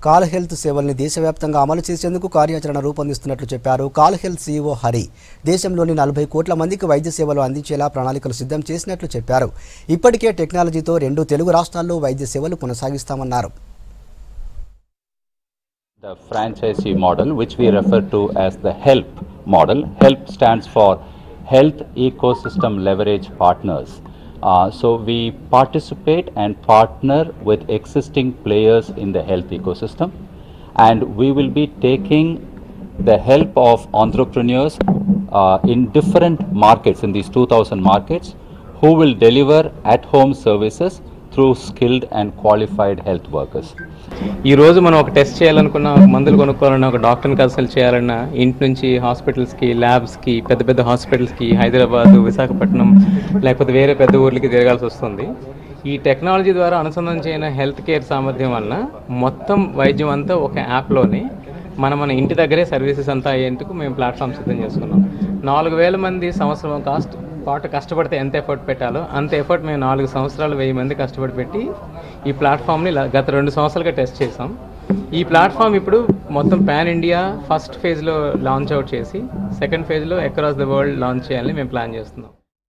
Call health సేవల్ని దేశవ్యాప్తంగా అమలు చేసేందుకు కార్యాచరణ రూపొందిస్తున్నట్లు చెప్పారు కాల్ హెల్త్ సీఈఓ హరి దేశంలోని నలభై కోట్ల మందికి వైద్య సేవలు అందించేలా ప్రణాళికలు సిద్ధం చేసినట్లు చెప్పారు ఇప్పటికే టెక్నాలజీతో రెండు తెలుగు రాష్ట్రాల్లో వైద్య సేవలు కొనసాగిస్తామన్నారు The franchisee model, which we refer to as the HELP model. HELP stands for Health Ecosystem Leverage Partners. Uh, so we participate and partner with existing players in the health ecosystem, and we will be taking the help of entrepreneurs uh, in different markets, in these 2000 markets, who will deliver at home services through skilled and qualified health workers. ఈ రోజు మనం ఒక test చేయాలనుకున్నా ఒక మందులు కొనుక్కోవాలన్నా ఒక డాక్టర్ని consult చేయాలన్నా ఇంటి నుంచి హాస్పిటల్స్కి ల్యాబ్స్కి పెద్ద పెద్ద హాస్పిటల్స్కి హైదరాబాద్ విశాఖపట్నం లేకపోతే వేరే పెద్ద ఊర్లకి తిరగాల్సి వస్తుంది ఈ టెక్నాలజీ ద్వారా అనుసంధానం చేయన హెల్త్ కేర్ సామర్థ్యం వలన మొత్తం వైద్యం అంతా ఒక యాప్లోనే మన మన ఇంటి దగ్గరే సర్వీసెస్ అంతా అయ్యేందుకు మేము ప్లాట్ఫామ్ సిద్ధం చేసుకున్నాం నాలుగు వేల మంది సంవత్సరం కాస్ట్ పాటు కష్టపడితే ఎంత ఎఫర్ట్ పెట్టాలో అంత ఎఫర్ట్ మేము నాలుగు సంవత్సరాలు వెయ్యి మంది కష్టపడి పెట్టి ఈ ప్లాట్ఫామ్ని ల- గత రెండు సంవత్సరాలుగా టెస్ట్ చేసాం ఈ ప్లాట్ఫామ్ ఇప్పుడు మొత్తం పాన్ ఇండియా ఫస్ట్ ఫేజ్లో లాంచ్ అవుట్ చేసి సెకండ్ ఫేజ్లో అక్రాస్ ద వరల్డ్ లాంచ్ చేయాలని మేము ప్లాన్ చేస్తున్నాం